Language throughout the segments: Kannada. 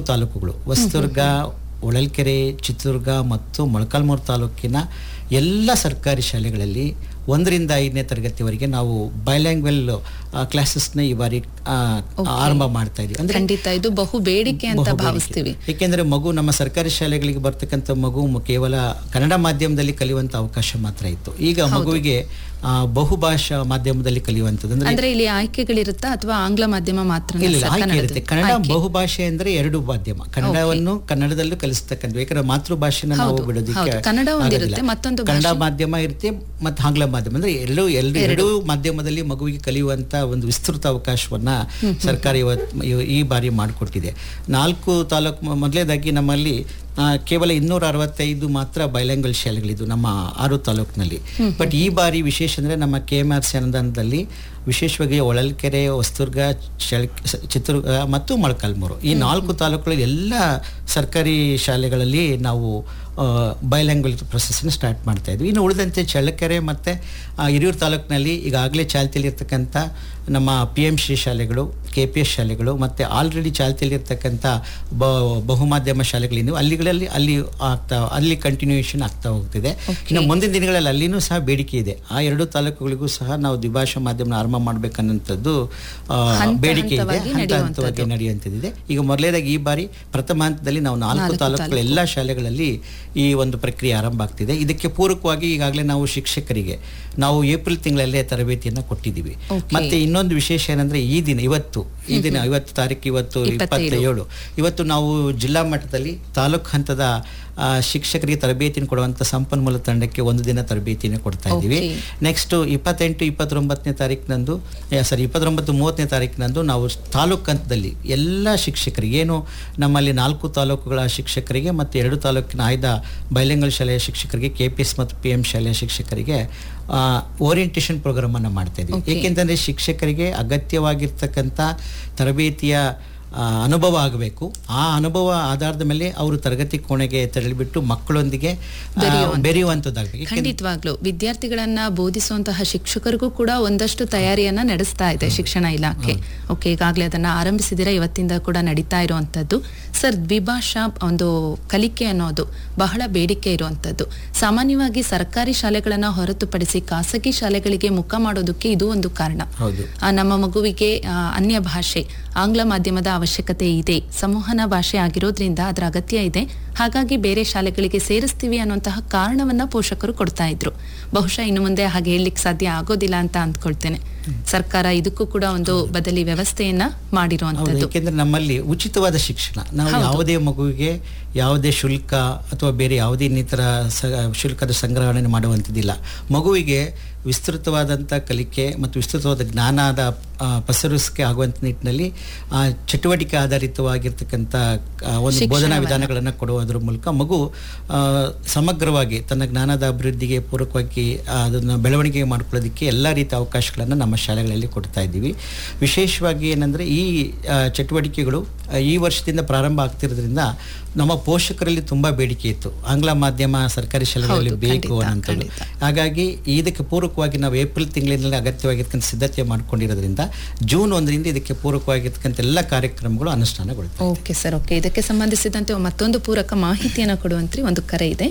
ತಾಲೂಕುಗಳು ಹೊಸದುರ್ಗ ಹೊಳಲ್ಕೆರೆ ಚಿತ್ರದುರ್ಗ ಮತ್ತು ಮೊಳಕಾಲ್ಮೂರು ತಾಲೂಕಿನ ಎಲ್ಲ ಸರ್ಕಾರಿ ಶಾಲೆಗಳಲ್ಲಿ ಒಂದರಿಂದ ಐದನೇ ತರಗತಿವರೆಗೆ ನಾವು ಬೈಲ್ಯಾಂಗ್ವೆಲ್ ಕ್ಲಾಸಸ್ನ ಈ ಬಾರಿ ಆ, ಆರಂಭ ಮಾಡ್ತಾ ಇದೀವಿ ಅಂದ್ರೆ ಖಂಡಿತ ಇದು ಬಹು ಬೇಡಿಕೆ ಅಂತ ಬಹುಬೇಡಿಕೆ. ಭಾವಿಸ್ತೀವಿ ಏಕೆಂದ್ರೆ ಮಗು ನಮ್ಮ ಸರ್ಕಾರಿ ಶಾಲೆಗಳಿಗೆ ಬರ್ತಕ್ಕಂಥ ಮಗು ಮ- ಕೇವಲ ಕನ್ನಡ ಮಾಧ್ಯಮದಲ್ಲಿ ಕಲಿಯುವಂತ ಅವಕಾಶ ಮಾತ್ರ ಇತ್ತು ಈಗ ಮಗುವಿಗೆ ಆ, ಬಹುಭಾಷಾ ಮಾಧ್ಯಮದಲ್ಲಿ ಕಲಿಯುವಂಥದ್ದು ಅಂದ್ರೆ ಅಂದ್ರೆ ಇಲ್ಲಿ ಆಯ್ಕೆಗಳಿರುತ್ತಾ ಅಥವಾ ಆಂಗ್ಲ ಮಾಧ್ಯಮ ಮಾತ್ರ ಇಲ್ಲ ಇಲ್ಲ, ಆಯ್ಕೆ ಇರುತ್ತೆ ಕನ್ನಡ ಬಹುಭಾಷೆ ಅಂದ್ರೆ ಎರಡು ಮಾಧ್ಯಮ ಕನ್ನಡವನ್ನು ಕನ್ನಡದಲ್ಲೂ ಕಲಿಸ್ತಕ್ಕಂಥ ಯಾಕಂದ್ರೆ ಮಾತೃಭಾಷೆನ ನಾವು ಹೌದು, ಬಿಡೋದಕ್ಕೆ ಹೌದು. ಕನ್ನಡ ಒಂದಿರುತ್ತೆ, ಆಗೋದಿಲ್ಲ. ಮತ್ತೊಂದು ಕನ್ನಡ ಮಾಧ್ಯಮ ಇರುತ್ತೆ ಮತ್ತು ಆಂಗ್ಲ ಮಾಧ್ಯಮ ಅಂದ್ರೆ ಎಲ್ಲೂ ಎರಡು ಎರಡೂ ಮಾಧ್ಯಮದಲ್ಲಿ ಮಗುವಿಗೆ ಕಲಿಯುವಂತ ಒಂದು ವಿಸ್ತೃತ ಅವಕಾಶವನ್ನ ಸರ್ಕಾರ ಇವತ್ತು ಇವ- ಈ ಬಾರಿ ಮಾಡಿಕೊಟ್ಟಿದೆ ನಾಲ್ಕು ತಾಲೂಕು ಮೊದಲೇದಾಗಿ ನಮ್ಮಲ್ಲಿ ಆ, ಕೇವಲ ಇನ್ನೂರ ಅರವತ್ತೈದು ಮಾತ್ರ ಬೈಲ್ಯಾಂಗ್ವಲ್ ಶಾಲೆಗಳಿದ್ದು ನಮ್ಮ ಆರು ತಾಲೂಕಿನಲ್ಲಿ ಬಟ್ ಈ ಬಾರಿ ವಿಶೇಷ ಅಂದ್ರೆ ನಮ್ಮ ಕೆ ಎಂ ಆರ್ ಸಿ ಅನುದಾನದಲ್ಲಿ ವಿಶೇಷವಾಗಿ ಹೊಳಲ್ಕೆರೆ ಹೊಸದುರ್ಗ ಚಳ್ ಚಿತ್ರದುರ್ಗ ಮತ್ತು ಮೊಳಕಾಲ್ಮೂರು ಈ ನಾಲ್ಕು ತಾಲೂಕುಗಳಲ್ಲಿ ಎಲ್ಲ ಸರ್ಕಾರಿ ಶಾಲೆಗಳಲ್ಲಿ ನಾವು ಬೈಲ್ಯಾಂಗ್ವಲ್ ಪ್ರೊಸೆಸ್ನ ಸ್ಟಾರ್ಟ್ ಮಾಡ್ತಾ ಇದ್ವಿ ಇನ್ನು ಉಳಿದಂತೆ ಚಳ್ಳಕೆರೆ ಮತ್ತು ಹಿರಿಯೂರು ತಾಲೂಕಿನಲ್ಲಿ ಈಗಾಗಲೇ ಚಾಲ್ತಿಯಲ್ಲಿರ್ತಕ್ಕಂಥ ನಮ್ಮ ಪಿ ಎಮ್ ಶ್ರೀ ಶಾಲೆಗಳು ಕೆ ಪಿ ಎಸ್ ಶಾಲೆಗಳು ಮತ್ತು ಆಲ್ರೆಡಿ ಚಾಲ್ತಿಯಲ್ಲಿರ್ತಕ್ಕಂಥ ಬ ಬಹುಮಾಧ್ಯಮ ಶಾಲೆಗಳಿದ್ದು ಅಲ್ಲಿಗಳಲ್ಲಿ ಅಲ್ಲಿ ಆಗ್ತಾ ಅಲ್ಲಿ ಕಂಟಿನ್ಯೂಯೇಷನ್ ಆಗ್ತಾ ಹೋಗ್ತಿದೆ ಇನ್ನು ಮುಂದಿನ ದಿನಗಳಲ್ಲಿ ಅಲ್ಲಿನೂ ಸಹ ಬೇಡಿಕೆ ಇದೆ ಆ ಎರಡು ತಾಲೂಕುಗಳಿಗೂ ಸಹ ನಾವು ದ್ವಿಭಾಷಾ ಮಾಧ್ಯಮ ಆರಂಭ ಮಾಡ್ಬೇಕನ್ನೋಂಥದ್ದು ಆ, ಹಂತ ಬೇಡಿಕೆ ಇದೆ ಹಂತವಾಗಿ ಹಂತ ನಡೆಯುವಂಥದ್ದು. ಹಂತವಾಗಿ ನಡೆಯುವಂಥದ್ದಿದೆ ಈಗ ಮೊದಲೇದಾಗಿ ಈ ಬಾರಿ ಪ್ರಥಮ ಹಂತದಲ್ಲಿ ನಾವು ನಾಲ್ಕು ತಾಲೂಕುಗಳ ಎಲ್ಲ ಶಾಲೆಗಳಲ್ಲಿ ಈ ಒಂದು ಪ್ರಕ್ರಿಯೆ ಆರಂಭ ಆಗ್ತಿದೆ ಇದಕ್ಕೆ ಪೂರಕವಾಗಿ ಈಗಾಗಲೇ ನಾವು ಶಿಕ್ಷಕರಿಗೆ ನಾವು ಏಪ್ರಿಲ್ ತಿಂಗಳಲ್ಲೇ ತರಬೇತಿಯನ್ನು ಕೊಟ್ಟಿದ್ದೀವಿ Okay. ಮತ್ತೆ ಇನ್ನೊಂದು ವಿಶೇಷ ಏನಂದ್ರೆ ಈ ದಿನ ಇವತ್ತು ಈ ದಿನ ಇವತ್ತು ತಾರೀಕು ಇವತ್ತು ಇಪ್ಪತ್ತೇಳು. ಇಪ್ಪತ್ತೇಳು ಇವತ್ತು ನಾವು ಜಿಲ್ಲಾ ಮಟ್ಟದಲ್ಲಿ ತಾಲೂಕು ಹಂತದ ಆ, ಶಿಕ್ಷಕರಿಗೆ ತರಬೇತಿಯನ್ನು ಕೊಡುವಂತ ಸಂಪನ್ಮೂಲ ತಂಡಕ್ಕೆ ಒಂದು ದಿನ ತರಬೇತಿಯನ್ನು ಕೊಡ್ತಾ ಇದ್ದೀವಿ Okay. ನೆಕ್ಸ್ಟ್ ಇಪ್ಪತ್ತೆಂಟು ಇಪ್ಪತ್ತೊಂಬತ್ತನೇ ತಾರೀಕಿನಂದು ಸಾರಿ ಇಪ್ಪತ್ತೊಂಬತ್ತು ಮೂವತ್ತನೇ ತಾರೀಕಿನಂದು ನಾವು ತಾಲೂಕು ಹಂತದಲ್ಲಿ ಎಲ್ಲ ಶಿಕ್ಷಕರಿಗೆ ಏನು ನಮ್ಮಲ್ಲಿ ನಾಲ್ಕು ತಾಲೂಕುಗಳ ಶಿಕ್ಷಕರಿಗೆ ಮತ್ತು ಎರಡು ತಾಲೂಕಿನ ಆಯ್ದ ಬೈಲಿಂಗಲ್ ಶಾಲೆಯ ಶಿಕ್ಷಕರಿಗೆ ಕೆ ಪಿ ಎಸ್ ಮತ್ತು ಪಿ ಎಂ ಶಾಲೆಯ ಶಿಕ್ಷಕರಿಗೆ ಓರಿಯಂಟೇಷನ್ ಪ್ರೋಗ್ರಾಮನ್ನು ಮಾಡ್ತಾ ಇದ್ವಿ Okay. ಏಕೆಂತಂದರೆ ಶಿಕ್ಷಕರಿಗೆ ಅಗತ್ಯವಾಗಿರ್ತಕ್ಕಂಥ ತರಬೇತಿಯ ಆ, ಅನುಭವ ಆಗಬೇಕು ಆ ಅನುಭವ ಆಧಾರದ ಮೇಲೆ ಅವರು ತರಗತಿ ಕೋಣೆಗೆ ತೆರಳಿಬಿಟ್ಟು ಮಕ್ಕಳೊಂದಿಗೆ ಆ, ಬೆರೆಯುವಂಥದ್ದಾಗಬೇಕು ಏಕೆಂದ್ರೆ ಖಂಡಿತವಾಗ್ಲು ವಿದ್ಯಾರ್ಥಿಗಳನ್ನ ಬೋಧಿಸುವಂತಹ ಶಿಕ್ಷಕರಿಗೂ ಕೂಡ ಒಂದಷ್ಟು ತಯಾರಿಯನ್ನ ನಡೆಸ್ತಾ ಇದೆ ಶಿಕ್ಷಣ ಇಲಾಖೆ ಓಕೆ ಈಗಾಗಲೇ ಅದನ್ನ ಆರಂಭಿಸಿದಿರ ಇವತ್ತಿಂದ ಕೂಡ ನಡೀತಾ ಇರುವಂತದ್ದು ಸರ್ ದ್ವಿಭಾಷಾ ಒಂದು ಕಲಿಕೆ ಅನ್ನೋದು ಬಹಳ ಬೇಡಿಕೆ ಇರುವಂತದ್ದು ಸಾಮಾನ್ಯವಾಗಿ ಸರ್ಕಾರಿ ಶಾಲೆಗಳನ್ನ ಹೊರತುಪಡಿಸಿ ಖಾಸಗಿ ಶಾಲೆಗಳಿಗೆ ಮುಖ ಮಾಡೋದಕ್ಕೆ ಇದು ಒಂದು ಕಾರಣ ಹೌದು ಆ, ನಮ್ಮ ಮಗುವಿಗೆ ಆ, ಅನ್ಯ ಭಾಷೆ ಆಂಗ್ಲ ಮಾಧ್ಯಮದ ಅವಶ್ಯಕತೆ ಇದೆ ಸಂವಹನ ಭಾಷೆ ಆಗಿರೋದ್ರಿಂದ ಅದರ ಅಗತ್ಯ ಇದೆ ಹಾಗಾಗಿ ಬೇರೆ ಶಾಲೆಗಳಿಗೆ ಸೇರಿಸ್ತೀವಿ ಅನ್ನುವಂತಹ ಕಾರಣವನ್ನ ಪೋಷಕರು ಕೊಡ್ತಾ ಇದ್ರು ಬಹುಶಃ ಇನ್ನು ಮುಂದೆ ಹಾಗೆ ಹೇಳಲಿಕ್ಕೆ ಸಾಧ್ಯ ಆಗೋದಿಲ್ಲ ಅಂತ ಅಂದ್ಕೊಳ್ತೇನೆ ಸರ್ಕಾರ ಇದಕ್ಕೂ ಕೂಡ ಒಂದು ಬದಲಿ ವ್ಯವಸ್ಥೆಯನ್ನ ಹೌದು ಮಾಡಿರುವಂತದ್ದು ಏಕೆಂದ್ರೆ ನಮ್ಮಲ್ಲಿ ಉಚಿತವಾದ ಶಿಕ್ಷಣ ನಾವು ಯಾವುದೇ ಮಗುವಿಗೆ ಯಾವುದೇ ಶುಲ್ಕ ಅಥವಾ ಬೇರೆ ಯಾವುದೇ ಇನ್ನಿತರ ಸ ಶುಲ್ಕದ ಸಂಗ್ರಹಣೆ ಮಾಡುವಂಥದ್ದಿಲ್ಲ ಮಗುವಿಗೆ ವಿಸ್ತೃತವಾದಂಥ ಕಲಿಕೆ ಮತ್ತು ವಿಸ್ತೃತವಾದ ಜ್ಞಾನದ ಆ, ಪಸರಿಸಿಕೆ ಆಗುವಂಥ ನಿಟ್ಟಿನಲ್ಲಿ ಆ, ಚಟುವಟಿಕೆ ಆಧಾರಿತವಾಗಿರ್ತಕ್ಕಂಥ ಆ, ಒಂದು ಬೋಧನಾ ವಿಧಾನಗಳನ್ನು ಕೊಡುವುದರ ಮೂಲಕ ಮಗು ಆ, ಸಮಗ್ರವಾಗಿ ತನ್ನ ಜ್ಞಾನದ ಅಭಿವೃದ್ಧಿಗೆ ಪೂರಕವಾಗಿ ಆ, ಅದನ್ನು ಬೆಳವಣಿಗೆ ಮಾಡ್ಕೊಳ್ಳೋದಕ್ಕೆ ಎಲ್ಲ ರೀತಿಯ ಅವಕಾಶಗಳನ್ನು ನಮ್ಮ ಶಾಲೆಗಳಲ್ಲಿ ಕೊಡ್ತಾ ಇದ್ದೀವಿ ವಿಶೇಷವಾಗಿ ಏನಂದರೆ ಈ ಆ, ಚಟುವಟಿಕೆಗಳು ಆ, ಈ ವರ್ಷದಿಂದ ಪ್ರಾರಂಭ ಆಗ್ತಿರೋದ್ರಿಂದ ನಮ್ಮ ಪೋಷಕರಲ್ಲಿ ತುಂಬ ಬೇಡಿಕೆ ಇತ್ತು ಆಂಗ್ಲ ಮಾಧ್ಯಮ ಸರ್ಕಾರಿ ಶಾಲೆಗಳಲ್ಲಿ ಹೌದು, ಬೇಕು ಖಂಡಿತ, ಅನ್ನೋಂಥದ್ದು ಖಂಡಿತ. ಹಾಗಾಗಿ ಇದಕ್ಕೆ ಪೂರಕವಾಗಿ ನಾವು ಏಪ್ರಿಲ್ ತಿಂಗಳಿನಲ್ಲಿ ಅಗತ್ಯವಾಗಿರ್ತಕ್ಕಂಥ ಸಿದ್ಧತೆ ಮಾಡ್ಕೊಂಡಿರೋದ್ರಿಂದ ಜೂನ್ ಒಂದರಿಂದ ಇದಕ್ಕೆ ಪೂರಕವಾಗಿರ್ತಕ್ಕಂಥ ಎಲ್ಲ ಕಾರ್ಯಕ್ರಮಗಳು ಅನುಷ್ಠಾನಗೊಳ್ತವೆ ಓಕೆ ಸರ್ ಓಕೆ ಇದಕ್ಕೆ ಸಂಬಂಧಿಸಿದಂತೆ ಮತ್ತೊಂದು ಪೂರಕ ಮಾಹಿತಿಯನ್ನು ಕೊಡುವಂತ್ರಿ ಒಂದು ಕರೆ ಇದೆ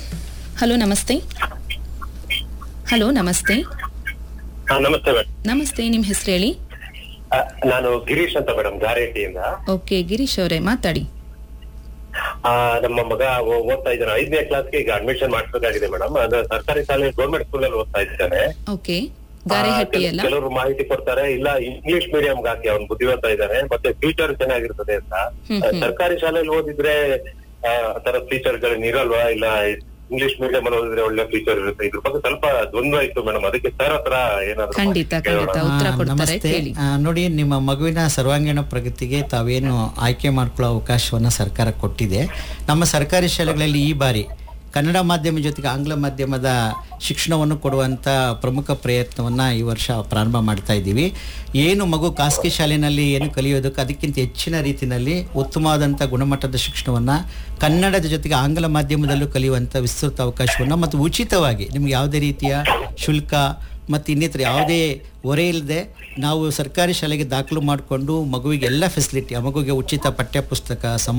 ಹಲೋ ನಮಸ್ತೆ ಹಲೋ ನಮಸ್ತೆ ಹಾ ನಮಸ್ತೆ ಮೇಡಮ್ ನಮಸ್ತೆ ನಿಮ್ಮ ಹೆಸರು ಹೇಳಿ ನಾನು ಗಿರೀಶ್ ಅಂತ ಮೇಡಮ್ ಗಾರೇಟಿಯಿಂದ ಓಕೆ ಗಿರೀಶ್ ಅವರೇ ಮಾತಾಡಿ ಆ, ನಮ್ಮ ಮಗ ಓ- ಓದ್ತಾ ಇದ್ದಾನೆ ಐದನೇ ಕ್ಲಾಸ್ಗೆ ಈಗ ಅಡ್ಮಿಷನ್ ಮಾಡಿಸಬೇಕಾಗಿದೆ ಮೇಡಮ್ ಅದು ಸರ್ಕಾರಿ ಶಾಲೆ ಗೌರ್ಮೆಂಟ್ ಸ್ಕೂಲ್ ಅಲ್ಲಿ ಓದ್ತಾ ಇದ್ದಾನೆ ಓಕೆ ಆ, ಗಾರೆಹಟ್ಟಿ ಕೆಲ- ಅಲ್ಲ ಕೆಲವರು ಮಾಹಿತಿ ಕೊಡ್ತಾರೆ ಇಲ್ಲ ಇಂಗ್ಲಿಷ್ ಮೀಡಿಯಂ ಹಾಕಿ ಅವ್ನು ಬುದ್ಧಿವಂತ ಇದ್ದಾನೆ ಮತ್ತೆ ಫ್ಯೂಚರ್ ಚೆನ್ನಾಗಿರ್ತದೆ ಅಂತ ಹ್ಮ್, ಆ, ಸರ್ಕಾರಿ ಶಾಲೆಯಲ್ಲಿ ಓದಿದ್ರೆ ಆ ತರ ಫೀಚರ್ ಗಳನ್ನ ಇರಲ್ವಾ ಇಲ್ಲ ಇಂಗ್ಲಿಷ್ ಮೀಡಿಯಂ ಅಲ್ಲಿ ಓದಿದ್ರೆ ಒಳ್ಳೆ ಫೀಚರ್ ಇರುತ್ತೆ ಇದ್ರ ಬಗ್ಗೆ ಸ್ವಲ್ಪ ದ್ವಂದ್ವ ಇತ್ತು ಮೇಡಮ್ ಅದಕ್ಕೆ ಸರ್ ಹತ್ರ ಏನಾದ್ರು ಖಂಡಿತ ಮಾಹಿತಿ ಕೇಳೋಣ. ಖಂಡಿತ ಉತ್ತರ ಆ, ಕೊಡ್ತಾರೆ ನಮಸ್ತೆ ಹೇಳಿ ಆ, ನೋಡಿ ನಿಮ್ಮ ಮಗುವಿನ ಸರ್ವಾಂಗೀಣ ಪ್ರಗತಿಗೆ ತಾವೇನು ಆಯ್ಕೆ ಮಾಡ್ಕೊಳ್ಳೋ ಅವಕಾಶವನ್ನು ಸರ್ಕಾರ ಕೊಟ್ಟಿದೆ ನಮ್ಮ ಸರ್ಕಾರಿ ಶಾಲೆಗಳಲ್ಲಿ ಈ ಬಾರಿ ಕನ್ನಡ ಮಾಧ್ಯಮ ಜೊತೆಗೆ ಆಂಗ್ಲ ಮಾಧ್ಯಮದ ಶಿಕ್ಷಣವನ್ನು ಕೊಡುವಂಥ ಪ್ರಮುಖ ಪ್ರಯತ್ನವನ್ನು ಈ ವರ್ಷ ಪ್ರಾರಂಭ ಮಾಡ್ತಾ ಇದ್ದೀವಿ ಏನು ಮಗು ಖಾಸಗಿ ಶಾಲೆಯಲ್ಲಿ ಏನು ಕಲಿಯೋದಕ್ಕೆ ಅದಕ್ಕಿಂತ ಹೆಚ್ಚಿನ ರೀತಿಯಲ್ಲಿ ಉತ್ತಮವಾದಂಥ ಗುಣಮಟ್ಟದ ಶಿಕ್ಷಣವನ್ನು ಕನ್ನಡದ ಜೊತೆಗೆ ಆಂಗ್ಲ ಮಾಧ್ಯಮದಲ್ಲೂ ಕಲಿಯುವಂಥ ವಿಸ್ತೃತ ಅವಕಾಶವನ್ನು ಮತ್ತು ಉಚಿತವಾಗಿ ನಿಮ್ಗೆ ಯಾವುದೇ ರೀತಿಯ ಶುಲ್ಕ ಮತ್ತು ಇನ್ನಿತರ ಯಾವುದೇ ಹೊರೆ ಇಲ್ಲದೆ ನಾವು ಸರ್ಕಾರಿ ಶಾಲೆಗೆ ದಾಖಲು ಮಾಡಿಕೊಂಡು ಮಗುವಿಗೆ ಎಲ್ಲ ಫೆಸಿಲಿಟಿ ಆ ಮಗುವಿಗೆ ಉಚಿತ ಪಠ್ಯ ಪುಸ್ತಕ ಸಮ